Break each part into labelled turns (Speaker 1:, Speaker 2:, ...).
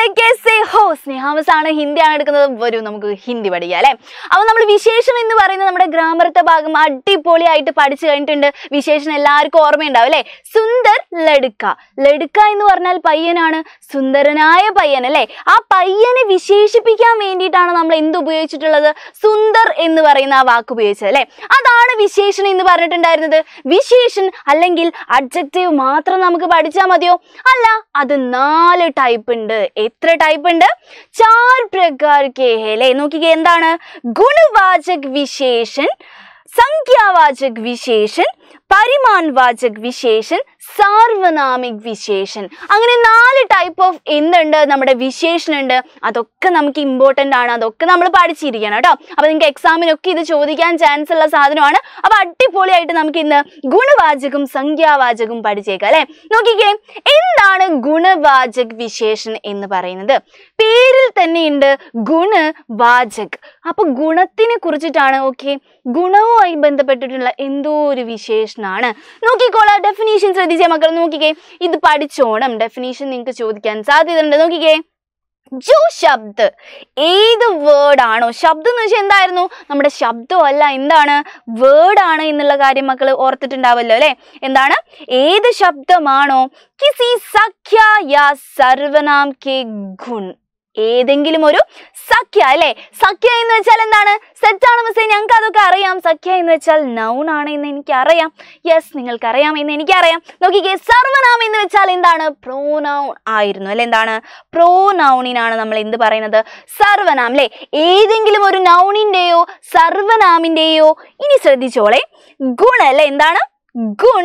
Speaker 1: കേസേ ഹോ സ്നേഹാവസ് ആണ് ഹിന്ദിയാണ് എടുക്കുന്നത് വരൂ നമുക്ക് ഹിന്ദി പഠിക്കാം അല്ലെ അപ്പൊ നമ്മൾ വിശേഷം എന്ന് പറയുന്നത് നമ്മുടെ ഗ്രാമറത്തെ ഭാഗം അടിപൊളിയായിട്ട് പഠിച്ചു കഴിഞ്ഞിട്ടുണ്ട് വിശേഷം എല്ലാവർക്കും ഓർമ്മയുണ്ടാവും അല്ലെ സുന്ദർ ലടുക്ക ലടുക്ക എന്ന് പറഞ്ഞാൽ പയ്യനാണ് സുന്ദരനായ പയ്യൻ അല്ലെ ആ പയ്യനെ വിശേഷിപ്പിക്കാൻ വേണ്ടിയിട്ടാണ് നമ്മൾ എന്ത് ഉപയോഗിച്ചിട്ടുള്ളത് സുന്ദർ എന്ന് പറയുന്ന ആ വാക്ക് ഉപയോഗിച്ചത് അല്ലെ അതാണ് വിശേഷണം എന്ന് പറഞ്ഞിട്ടുണ്ടായിരുന്നത് വിശേഷൻ അല്ലെങ്കിൽ അഡ്ജക്റ്റീവ് മാത്രം നമുക്ക് പഠിച്ചാൽ മതിയോ അല്ല അത് നാല് ടൈപ്പ് ഉണ്ട് എത്ര ടൈപ്പ് ഉണ്ട് ചാർ പ്രകാർ കെ ഹേ അല്ലേ നോക്കിക്കേ എന്താണ് ഗുണവാചക് വിശേഷൻ സംഖ്യാവാചക് വിശേഷൻ പരിമാൻവാചക് വിശേഷൻ സാർവനാമിക് വിശേഷൻ അങ്ങനെ നാല് ടൈപ്പ് ഓഫ് എന്തുണ്ട് നമ്മുടെ വിശേഷണം ഉണ്ട് അതൊക്കെ നമുക്ക് ഇമ്പോർട്ടൻ്റ് ആണ് അതൊക്കെ നമ്മൾ പഠിച്ചിരിക്കണം കേട്ടോ അപ്പൊ നിങ്ങൾക്ക് എക്സാമിനൊക്കെ ഇത് ചോദിക്കാൻ ചാൻസ് ഉള്ള സാധനമാണ് അപ്പൊ അടിപൊളിയായിട്ട് നമുക്ക് ഇന്ന് ഗുണവാചകം സംഖ്യാവാചകം പഠിച്ചേക്കാം അല്ലെ നോക്കിക്കേ എന്താണ് ഗുണവാചക് വിശേഷൻ എന്ന് പറയുന്നത് പേരിൽ തന്നെയുണ്ട് ഗുണവാചക് അപ്പൊ ഗുണത്തിനെ കുറിച്ചിട്ടാണ് ഓക്കെ ഗുണവുമായി ബന്ധപ്പെട്ടിട്ടുള്ള എന്തോ ഒരു വിശേഷണമാണ് നോക്കിക്കോളാം ഡെഫിനീഷൻ ശ്രദ്ധിച്ചേ മക്കൾ നോക്കിക്കേ ഇത് പഠിച്ചോണം ഡെഫിനീഷൻ നിങ്ങൾക്ക് ചോദിക്കാൻ സാധ്യതയുണ്ട് നോക്കിക്കേ ജോ ശബ്ദ് ഏത് വേർഡ് ആണോ ശബ്ദം എന്ന് വെച്ചാൽ എന്തായിരുന്നു നമ്മുടെ ശബ്ദമല്ല എന്താണ് വേർഡ് ആണ് എന്നുള്ള കാര്യം മക്കൾ ഓർത്തിട്ടുണ്ടാവല്ലോ അല്ലെ എന്താണ് ഏത് ശബ്ദമാണോ കിസി സഖ്യ യാ സർവനാം കെ ഗുൺ ഏതെങ്കിലും ഒരു സഖ്യ അല്ലെ സഖ്യ എന്ന് വെച്ചാൽ എന്താണ് സെറ്റാണ് മിസ്സേ ഞങ്ങൾക്ക് അതൊക്കെ അറിയാം സഖ്യ എന്ന് വെച്ചാൽ നൗൺ ആണ് എന്ന് എനിക്ക് അറിയാം യെസ് നിങ്ങൾക്ക് അറിയാം എന്ന് എനിക്കറിയാം നോക്കിക്കേ സർവനാം എന്ന് വെച്ചാൽ എന്താണ് പ്രോനൗൺ ആയിരുന്നു അല്ലെ എന്താണ് പ്രോനൗണിനാണ് നമ്മൾ എന്ത് പറയുന്നത് സർവനാം അല്ലെ ഏതെങ്കിലും ഒരു നൗണിന്റെയോ സർവനാമിന്റെയോ ഇനി ശ്രദ്ധിച്ചോളെ ഗുണ അല്ലെ എന്താണ് ഗുൺ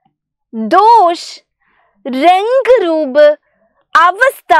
Speaker 1: ദോഷ് രംഗ് രൂപ് അവസ്ഥ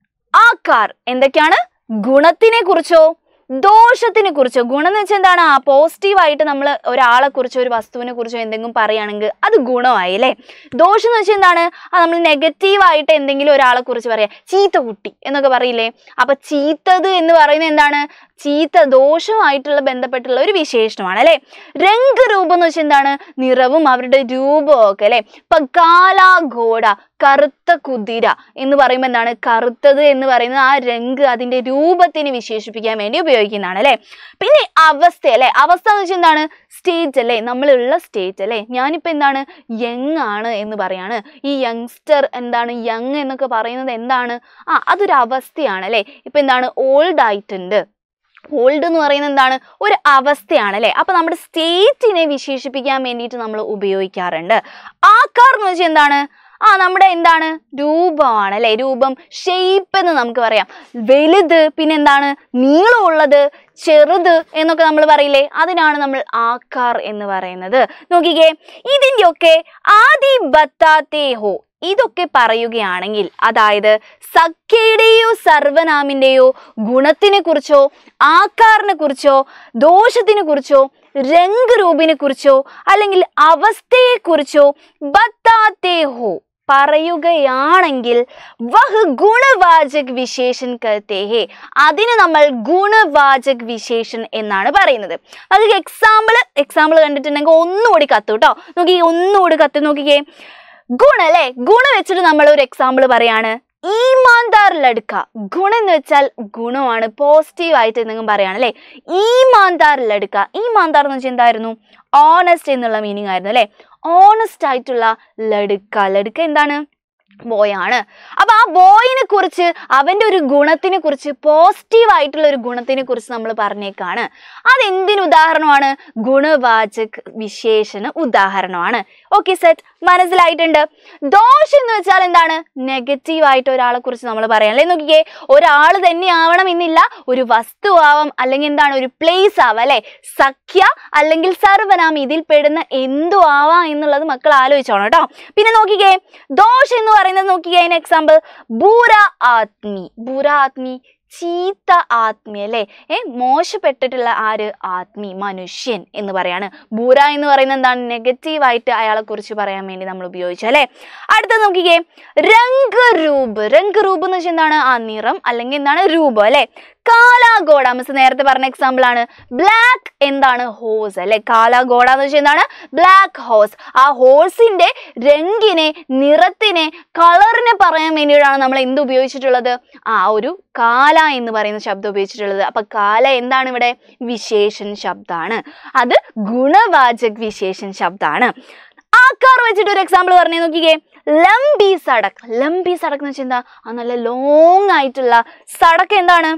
Speaker 1: ആക്കാർ എന്തൊക്കെയാണ് ഗുണത്തിനെ കുറിച്ചോ ദോഷത്തിനെ കുറിച്ചോ ഗുണം എന്ന് വെച്ചാൽ എന്താണ് ആ പോസിറ്റീവായിട്ട് നമ്മൾ ഒരാളെ കുറിച്ചോ ഒരു വസ്തുവിനെ കുറിച്ചോ എന്തെങ്കിലും പറയുകയാണെങ്കിൽ അത് ഗുണമായി അല്ലേ ദോഷം എന്ന് വെച്ചാൽ എന്താണ് ആ നമ്മൾ നെഗറ്റീവായിട്ട് എന്തെങ്കിലും ഒരാളെ കുറിച്ച് പറയാം ചീത്ത കുട്ടി എന്നൊക്കെ പറയില്ലേ അപ്പൊ ചീത്തത് എന്ന് പറയുന്നത് എന്താണ് ചീത്ത ദോഷമായിട്ടുള്ള ബന്ധപ്പെട്ടുള്ള ഒരു വിശേഷണമാണ് അല്ലെ രംഗരൂപം എന്ന് വെച്ചാൽ എന്താണ് നിറവും അവരുടെ രൂപവും ഒക്കെ അല്ലെ ഇപ്പൊ കാലാഘോട കറുത്ത കുതിര എന്ന് പറയുമ്പോൾ എന്താണ് കറുത്തത് എന്ന് പറയുന്നത് ആ രംഗ് അതിന്റെ രൂപത്തിനെ വിശേഷിപ്പിക്കാൻ വേണ്ടി ഉപയോഗിക്കുന്നതാണ് അല്ലെ പിന്നെ അവസ്ഥ അല്ലെ അവസ്ഥ എന്ന് വെച്ചാൽ എന്താണ് സ്റ്റേറ്റ് അല്ലേ നമ്മളുള്ള സ്റ്റേറ്റ് അല്ലേ ഞാനിപ്പോൾ എന്താണ് യങ് ആണ് എന്ന് പറയാണ് ഈ യങ്സ്റ്റർ എന്താണ് യങ് എന്നൊക്കെ പറയുന്നത് എന്താണ് ആ അതൊരു അവസ്ഥയാണ് അല്ലേ ഇപ്പൊ എന്താണ് ഓൾഡ് ആയിട്ടുണ്ട് ഓൾഡ് എന്ന് പറയുന്നത് എന്താണ് ഒരു അവസ്ഥയാണ് അല്ലേ അപ്പൊ നമ്മുടെ സ്റ്റേറ്റിനെ വിശേഷിപ്പിക്കാൻ വേണ്ടിയിട്ട് നമ്മൾ ഉപയോഗിക്കാറുണ്ട് ആക്കാർ എന്ന് വെച്ചാൽ എന്താണ് ആ നമ്മുടെ എന്താണ് രൂപമാണ് അല്ലെ രൂപം ഷേപ്പ് എന്ന് നമുക്ക് പറയാം വലുത് പിന്നെ എന്താണ് നീളമുള്ളത് ചെറുത് എന്നൊക്കെ നമ്മൾ പറയില്ലേ അതിനാണ് നമ്മൾ ആക്കാർ എന്ന് പറയുന്നത് നോക്കിക്കേ ഇതിൻ്റെയൊക്കെ ആദി ബത്താത്തേ ഹോ ഇതൊക്കെ പറയുകയാണെങ്കിൽ അതായത് സഖ്യയുടെയോ സർവനാമിൻ്റെയോ ഗുണത്തിനെ കുറിച്ചോ ആക്കാറിനെ കുറിച്ചോ ദോഷത്തിനെ കുറിച്ചോ രംഗരൂപിനെ കുറിച്ചോ അല്ലെങ്കിൽ അവസ്ഥയെക്കുറിച്ചോ ബത്താത്തേ ഹോ പറയുകയാണെങ്കിൽ വഹ് ഗുണവാചക് വിശേഷൻ കർത്തേ ഹേ അതിന് നമ്മൾ ഗുണവാചക് വിശേഷൻ എന്നാണ് പറയുന്നത് നമുക്ക് എക്സാമ്പിൾ എക്സാമ്പിൾ കണ്ടിട്ടുണ്ടെങ്കിൽ ഒന്നുകൂടി കത്തു കേട്ടോ നോക്കി ഒന്നുകൂടി കത്ത് നോക്കിക്കേ ഗുണ അല്ലെ ഗുണ വെച്ചിട്ട് നമ്മൾ ഒരു എക്സാമ്പിൾ പറയാണ് ഈമാന്താർ ലടുക്ക ഗുണം എന്ന് വെച്ചാൽ ഗുണമാണ് പോസിറ്റീവ് ആയിട്ട് എന്തെങ്കിലും പറയാണ് അല്ലെ ഈമാന്താർ ലടുക്ക ഈമാന്താർ എന്ന് വെച്ചാൽ എന്തായിരുന്നു ഓണസ്റ്റ് എന്നുള്ള മീനിങ് ആയിരുന്നു അല്ലെ ഓണസ്റ്റ് ആയിട്ടുള്ള ലടുക്ക ലടുക്ക എന്താണ് ബോയാണ് അപ്പൊ ആ ബോയിനെ കുറിച്ച് അവന്റെ ഒരു ഗുണത്തിനെ കുറിച്ച് പോസിറ്റീവ് ആയിട്ടുള്ള ഒരു ഗുണത്തിനെ കുറിച്ച് നമ്മൾ പറഞ്ഞേക്കാണ് അതെന്തിന് ഉദാഹരണമാണ് ഗുണവാചക് വിശേഷണ ഉദാഹരണമാണ് ഓക്കെ സെറ്റ് മനസ്സിലായിട്ടുണ്ട് ദോഷം എന്ന് വെച്ചാൽ എന്താണ് നെഗറ്റീവ് ആയിട്ട് ഒരാളെ കുറിച്ച് നമ്മൾ പറയാം അല്ലേ നോക്കിക്കേ ഒരാൾ തന്നെ ആവണം എന്നില്ല ഒരു വസ്തു ആവാം അല്ലെങ്കിൽ എന്താണ് ഒരു പ്ലേസ് ആവാം അല്ലെ സഖ്യ അല്ലെങ്കിൽ സർവനാം ഇതിൽ പെടുന്ന എന്തു ആവാം എന്നുള്ളത് മക്കൾ ആലോചിച്ചോണം കേട്ടോ പിന്നെ നോക്കിക്കേ ദോഷം എന്ന് പറയുന്നത് നോക്കിക്കേ അതിന് എക്സാമ്പിൾ ബൂര ആത്മി ബൂര ആത്മി ചീത്ത ആത്മി അല്ലേ ഏ മോശപ്പെട്ടിട്ടുള്ള ആര് ആത്മി മനുഷ്യൻ എന്ന് പറയാണ് ബൂര എന്ന് പറയുന്നത് എന്താണ് നെഗറ്റീവായിട്ട് അയാളെ കുറിച്ച് പറയാൻ വേണ്ടി നമ്മൾ ഉപയോഗിച്ചു അല്ലേ അടുത്ത നോക്കിക്കേ രംഗരൂപ് രംഗരൂപ് എന്ന് വെച്ചാൽ എന്താണ് ആ നിറം അല്ലെങ്കിൽ എന്താണ് രൂപം അല്ലേ കാലാഗോഡ മിസ് നേരത്തെ പറഞ്ഞ എക്സാമ്പിൾ ആണ് ബ്ലാക്ക് എന്താണ് ഹോസ് അല്ലെ കാലാഗോഡ എന്ന് വെച്ചാൽ എന്താണ് ബ്ലാക്ക് ഹോസ് ആ ഹോഴ്സിന്റെ രംഗിനെ നിറത്തിനെ കളറിനെ പറയാൻ വേണ്ടിയിട്ടാണ് നമ്മൾ എന്ത് ഉപയോഗിച്ചിട്ടുള്ളത് ആ ഒരു കാല എന്ന് പറയുന്ന ശബ്ദം ഉപയോഗിച്ചിട്ടുള്ളത് അപ്പൊ കാല എന്താണ് ഇവിടെ വിശേഷൻ ശബ്ദമാണ് അത് ഗുണവാചക് വിശേഷൻ ശബ്ദമാണ് ആക്കാർ വെച്ചിട്ട് ഒരു എക്സാമ്പിൾ പറഞ്ഞേ നോക്കിക്കേ ലംബി സടക്ക് ലംബി സടക്ക് എന്ന് വെച്ചാൽ എന്താ ആ നല്ല ലോങ് ആയിട്ടുള്ള സടക്ക് എന്താണ്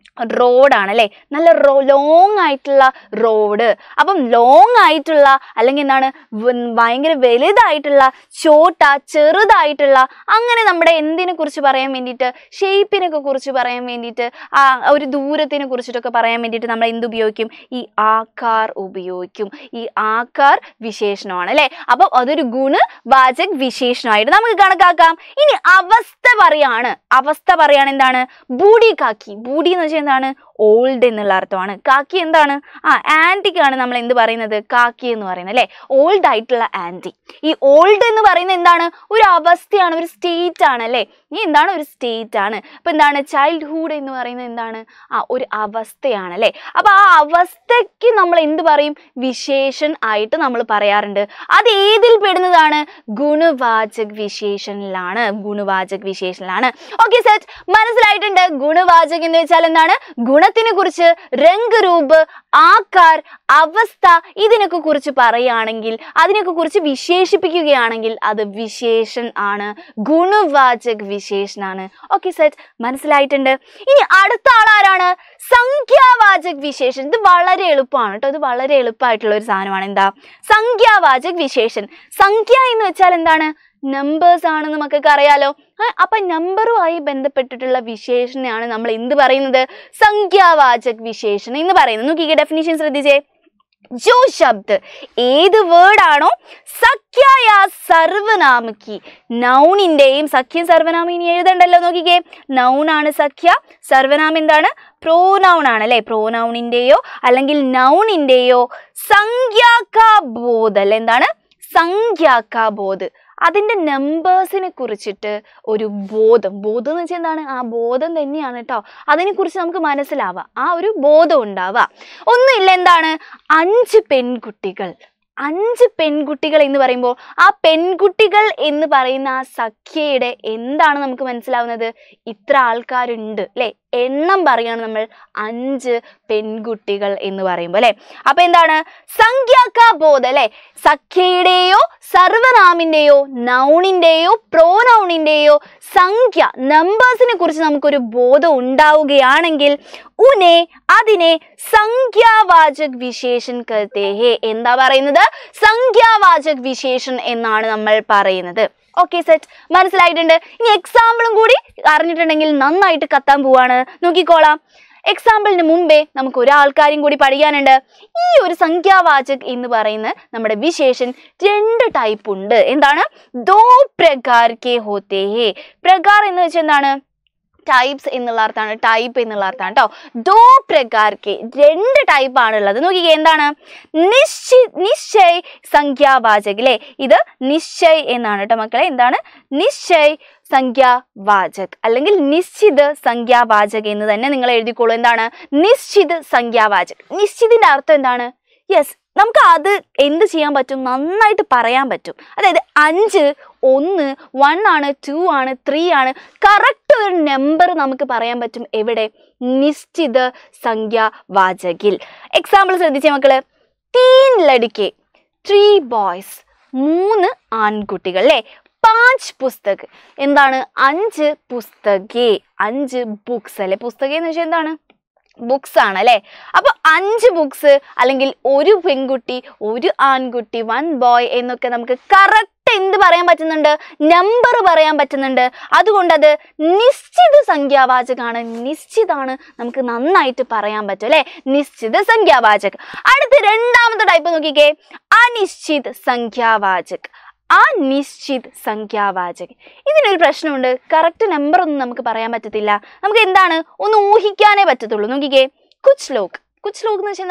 Speaker 1: റോഡാണ് അല്ലേ നല്ല റോ ലോങ് ആയിട്ടുള്ള റോഡ് അപ്പം ലോങ് ആയിട്ടുള്ള അല്ലെങ്കിൽ എന്താണ് വ- ഭയങ്കര വലുതായിട്ടുള്ള ചോട്ട ചെറുതായിട്ടുള്ള അങ്ങനെ നമ്മുടെ എന്തിനെ കുറിച്ച് പറയാൻ വേണ്ടിയിട്ട് ഷേപ്പിനൊക്കെ കുറിച്ച് പറയാൻ വേണ്ടിയിട്ട് ആ ഒരു ദൂരത്തിനെ കുറിച്ചിട്ടൊക്കെ പറയാൻ വേണ്ടിയിട്ട് നമ്മൾ എന്ത് ഉപയോഗിക്കും ഈ ആക്കാർ ഉപയോഗിക്കും ഈ ആക്കാർ വിശേഷണമാണ് അല്ലേ അപ്പം അതൊരു ഗുണവാചക് വിശേഷണമായിട്ട് നമുക്ക് കണക്കാക്കാം ഇനി അവസ്ഥ പറയാണ് അവസ്ഥ പറയാണ് എന്താണ് ബൂഡി കാക്കി ബൂഡി എന്ന് വെച്ചാൽ എന്താണ് ഓൾഡ് എന്നുള്ള അർത്ഥമാണ് കാക്കി എന്താണ് ആ ആൻറ്റിക്കാണ് നമ്മൾ എന്ത് പറയുന്നത് കാക്കി എന്ന് പറയുന്നത് അല്ലേ ഓൾഡ് ആയിട്ടുള്ള ആൻറ്റി ഈ ഓൾഡ് എന്ന് പറയുന്നത് എന്താണ് ഒരു അവസ്ഥയാണ് ഒരു സ്റ്റേറ്റ് ആണ് അല്ലേ ഈ എന്താണ് ഒരു സ്റ്റേറ്റ് ആണ് അപ്പൊ എന്താണ് ചൈൽഡ്ഹുഡ് എന്ന് പറയുന്നത് എന്താണ് ആ ഒരു അവസ്ഥയാണ് അല്ലേ അപ്പൊ ആ അവസ്ഥയ്ക്ക് നമ്മൾ എന്ത് പറയും വിശേഷൻ ആയിട്ട് നമ്മൾ പറയാറുണ്ട് അത് ഏതിൽ പെടുന്നതാണ് ഗുണവാചക് വിശേഷനിലാണ് ഗുണവാചക് വിശേഷനിലാണ് ഓക്കെ സെറ്റ് മനസ്സിലായിട്ടുണ്ട് ഗുണവാചക് എന്ന് വെച്ചാൽ എന്താണ് ഗുണത്തിനെ കുറിച്ച് രംഗ് രൂപ് ആക്കാർ അവസ്ഥ ഇതിനൊക്കെ കുറിച്ച് പറയുകയാണെങ്കിൽ അതിനൊക്കെ കുറിച്ച് വിശേഷിപ്പിക്കുകയാണെങ്കിൽ അത് വിശേഷൻ ആണ് ഗുണവാചക് വിശേഷനാണ് ഓക്കെ സെറ്റ് മനസ്സിലായിട്ടുണ്ട് ഇനി അടുത്ത ആളാരാണ് സംഖ്യാവാചക് വിശേഷൻ ഇത് വളരെ എളുപ്പമാണ് കേട്ടോ ഇത് വളരെ എളുപ്പമായിട്ടുള്ള ഒരു സാധനമാണ് എന്താ സംഖ്യാവാചക് വിശേഷൻ സംഖ്യ എന്ന് വെച്ചാൽ എന്താണ് നമ്പേഴ്സ് ആണെന്ന് നമുക്കൊക്കെ അറിയാലോ ആ, അപ്പൊ നമ്പറുമായി ബന്ധപ്പെട്ടിട്ടുള്ള വിശേഷനെയാണ് നമ്മൾ എന്ത് പറയുന്നത് സംഖ്യാവാചക് വിശേഷണം എന്ന് പറയുന്നത് നോക്കിക്കേ ഡെഫിനിഷൻ ശ്രദ്ധിച്ചേ ജോ ശബ്ദ് ഏത് വേർഡാണോ സഖ്യായ സർവനാമക്കി നൗണിന്റെയും സഖ്യം സർവനാമം ഇനി എഴുതണ്ടല്ലോ നോക്കിക്കേ നൗണാണ് സഖ്യ സർവനാമം എന്താണ് പ്രോനൗൺ ആണ് അല്ലെ പ്രോനൗണിന്റെയോ അല്ലെങ്കിൽ നൗണിന്റെയോ സംഖ്യാക്കാബോധ് അല്ലെ എന്താണ് സംഖ്യാക്കാബോധ് അതിന്റെ നമ്പേഴ്സിനെ കുറിച്ചിട്ട് ഒരു ബോധം ബോധം എന്ന് വെച്ചാൽ എന്താണ് ആ ബോധം തന്നെയാണ് കേട്ടോ അതിനെക്കുറിച്ച് നമുക്ക് മനസ്സിലാവുക ആ ഒരു ബോധം ഉണ്ടാവുക ഒന്നുമില്ല എന്താണ് അഞ്ച് പെൺകുട്ടികൾ അഞ്ച് പെൺകുട്ടികൾ എന്ന് പറയുമ്പോൾ ആ പെൺകുട്ടികൾ എന്ന് പറയുന്ന ആ സഖ്യയുടെ എന്താണ് നമുക്ക് മനസ്സിലാവുന്നത് ഇത്ര ആൾക്കാരുണ്ട് അല്ലെ എണ്ണം പറയാണ് നമ്മൾ അഞ്ച് പെൺകുട്ടികൾ എന്ന് പറയുമ്പോൾ അല്ലെ അപ്പൊ എന്താണ് സംഖ്യാക്കാബോധ അല്ലെ സഖ്യയുടെയോ സർവനാമിന്റെയോ നൗണിന്റെയോ പ്രോനൗണിന്റെയോ സംഖ്യ നമ്പേഴ്സിനെ കുറിച്ച് നമുക്കൊരു ബോധം ഉണ്ടാവുകയാണെങ്കിൽ ഉനെ അതിനെ സംഖ്യാവാചക് വിശേഷൻ കർത്തേ ഹേ എന്താ പറയുന്നത് സംഖ്യാവാചക് വിശേഷൻ എന്നാണ് നമ്മൾ പറയുന്നത് ഓക്കെ സെറ്റ് മനസ്സിലായിട്ടുണ്ട് ഇനി എക്സാമ്പിളും കൂടി അറിഞ്ഞിട്ടുണ്ടെങ്കിൽ നന്നായിട്ട് കത്താൻ പോവാണ് നോക്കിക്കോളാം എക്സാമ്പിളിന് മുമ്പേ നമുക്ക് ഒരാൾക്കാരും കൂടി പഠിക്കാനുണ്ട് ഈ ഒരു സംഖ്യാവാചക് എന്ന് പറയുന്ന നമ്മുടെ വിശേഷൻ രണ്ട് ടൈപ്പ് ഉണ്ട് എന്താണ് ദോ പ്രകാർ കെ ഹോത്തേ ഹേ പ്രകാർ എന്ന് വെച്ചാൽ എന്താണ് ടൈപ്സ് എന്നുള്ള അർത്ഥമാണ് ടൈപ്പ് എന്നുള്ള അർത്ഥമാണ് കേട്ടോ ദോ പ്രകാർക്കെ രണ്ട് ടൈപ്പ് ആണുള്ളത് നോക്കിക്കേ എന്താണ് നിശ്ചി നിശ്ചയ് സംഖ്യാവാചക് അല്ലേ ഇത് നിശ്ചയ് എന്നാണ് കേട്ടോ മക്കളെ എന്താണ് നിശ്ചയ് സംഖ്യാവാചക് അല്ലെങ്കിൽ നിശ്ചിത് സംഖ്യാവാചക് എന്ന് തന്നെ നിങ്ങൾ എഴുതിക്കോളൂ എന്താണ് നിശ്ചിത് സംഖ്യാവാചക് നിശ്ചിതിന്റെ അർത്ഥം എന്താണ് യെസ് നമുക്ക് അത് എന്ത് ചെയ്യാൻ പറ്റും നന്നായിട്ട് പറയാൻ പറ്റും അതായത് അഞ്ച് ഒന്ന് വൺ ആണ് ടു ആണ് ത്രീ ആണ് കറക്റ്റ് ഒരു നമ്പർ നമുക്ക് പറയാൻ പറ്റും എവിടെ നിശ്ചിത സംഖ്യാവാചകിൽ എക്സാമ്പിൾ ശ്രദ്ധിച്ചേ മക്കള് തീൻ ലടുക്കെ ത്രീ ബോയ്സ് മൂന്ന് ആൺകുട്ടികൾ അല്ലേ പാഞ്ച് പുസ്തക് എന്താണ് അഞ്ച് പുസ്തകേ അഞ്ച് ബുക്സ് അല്ലെ പുസ്തകം എന്ന് വെച്ചാൽ എന്താണ് ബുക്സ് ആണ് അല്ലേ അപ്പൊ അഞ്ച് ബുക്സ് അല്ലെങ്കിൽ ഒരു പെൺകുട്ടി ഒരു ആൺകുട്ടി വൺ ബോയ് എന്നൊക്കെ നമുക്ക് കറക്റ്റ് എന്ത് പറയാൻ പറ്റുന്നുണ്ട് നമ്പർ പറയാൻ പറ്റുന്നുണ്ട് അതുകൊണ്ട് അത് നിശ്ചിത സംഖ്യാവാചകാണ് നിശ്ചിതാണ് നമുക്ക് നന്നായിട്ട് പറയാൻ പറ്റും അല്ലെ നിശ്ചിത സംഖ്യാവാചക് അടുത്ത രണ്ടാമത്തെ ടൈപ്പ് നോക്കിക്കേ അനിശ്ചിത് സംഖ്യാവാചക് അനിശ്ചിത് സംഖ്യാവാചക് ഇതിനൊരു പ്രശ്നമുണ്ട് കറക്റ്റ് നമ്പർ ഒന്നും നമുക്ക് പറയാൻ പറ്റത്തില്ല നമുക്ക് എന്താണ് ഒന്ന് ഊഹിക്കാനേ പറ്റത്തുള്ളൂ നോക്കിക്കേ കുച്ച് ലോക് കുച്ച് ലോക് എന്ന് വെച്ചാൽ എന്താണ്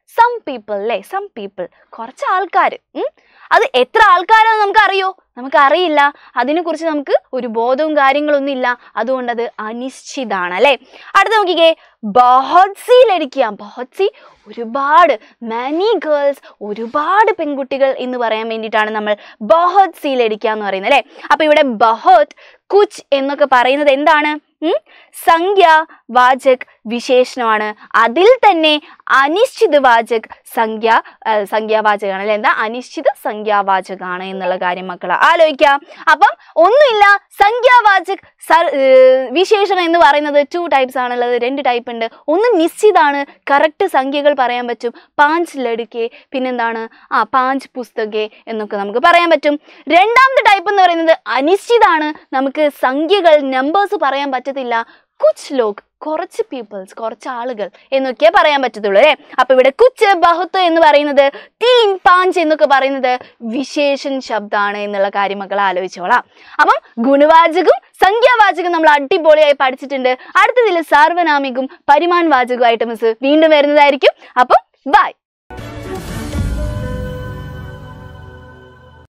Speaker 1: സം പീപ്പിൾ അല്ലേ സം പീപ്പിൾ കുറച്ച് ആൾക്കാർ അത് എത്ര ആൾക്കാരാണെന്ന് നമുക്ക് അറിയോ നമുക്ക് അറിയില്ല അതിനെക്കുറിച്ച് നമുക്ക് ഒരു ബോധവും കാര്യങ്ങളൊന്നും ഇല്ല അതുകൊണ്ട് അത് അനിശ്ചിതാണ് അല്ലേ അടുത്ത നോക്കിക്കേ ബഹോത്സി ലടിക്കുക ബഹോത്സി ഒരുപാട് മാനി ഗേൾസ് ഒരുപാട് പെൺകുട്ടികൾ എന്ന് പറയാൻ വേണ്ടിയിട്ടാണ് നമ്മൾ ബഹോത് സി ലടിക്കുക എന്ന് പറയുന്നത് അല്ലേ അപ്പൊ ഇവിടെ ബഹോത് കുച്ച് എന്നൊക്കെ പറയുന്നത് എന്താണ് ഉം? സംഖ്യ വാചക് വിശേഷണമാണ് അതിൽ തന്നെ അനിശ്ചിത വാചക് സംഖ്യ ആ, സംഖ്യാവാചകമാണ് അല്ലെ എന്താ അനിശ്ചിത സംഖ്യാവാചകാണ് എന്നുള്ള കാര്യം മക്കൾ ആലോചിക്കാം അപ്പം ഒന്നുമില്ല സംഖ്യാവാചക് സർ ഏർ വിശേഷണം എന്ന് പറയുന്നത് ടു ടൈപ്സ് ആണുള്ളത് രണ്ട് ടൈപ്പ് ഉണ്ട് ഒന്ന് നിശ്ചിതാണ് കറക്റ്റ് സംഖ്യകൾ പറയാൻ പറ്റും പാഞ്ച് ലടുക്കെ പിന്നെന്താണ് ആ പാഞ്ച് പുസ്തകെ എന്നൊക്കെ നമുക്ക് പറയാൻ പറ്റും രണ്ടാമത്തെ ടൈപ്പ് എന്ന് പറയുന്നത് അനിശ്ചിതാണ് നമുക്ക് സംഖ്യകൾ നമ്പേഴ്സ് പറയാൻ പറ്റത്തില്ല കുച്ച് ലോക് കുറച്ച് പീപ്പിൾസ് കുറച്ച് ആളുകൾ എന്നൊക്കെ പറയാൻ പറ്റത്തുള്ളൂ അല്ലേ അപ്പൊ ഇവിടെ കുച്ച് ബഹുത്ത് എന്ന് പറയുന്നത് തീൻ പാഞ്ച് എന്നൊക്കെ പറയുന്നത് വിശേഷൻ ശബ്ദമാണ് എന്നുള്ള കാര്യം മക്കൾ ആലോചിച്ചോളാം അപ്പം ഗുണവാചകം സംഖ്യാവാചകം നമ്മൾ അടിപൊളിയായി പഠിച്ചിട്ടുണ്ട് അടുത്തതിൽ സാർവനാമികവും പരിമാൺ വാചകമായിട്ട് മിസ് വീണ്ടും വരുന്നതായിരിക്കും അപ്പം ബൈ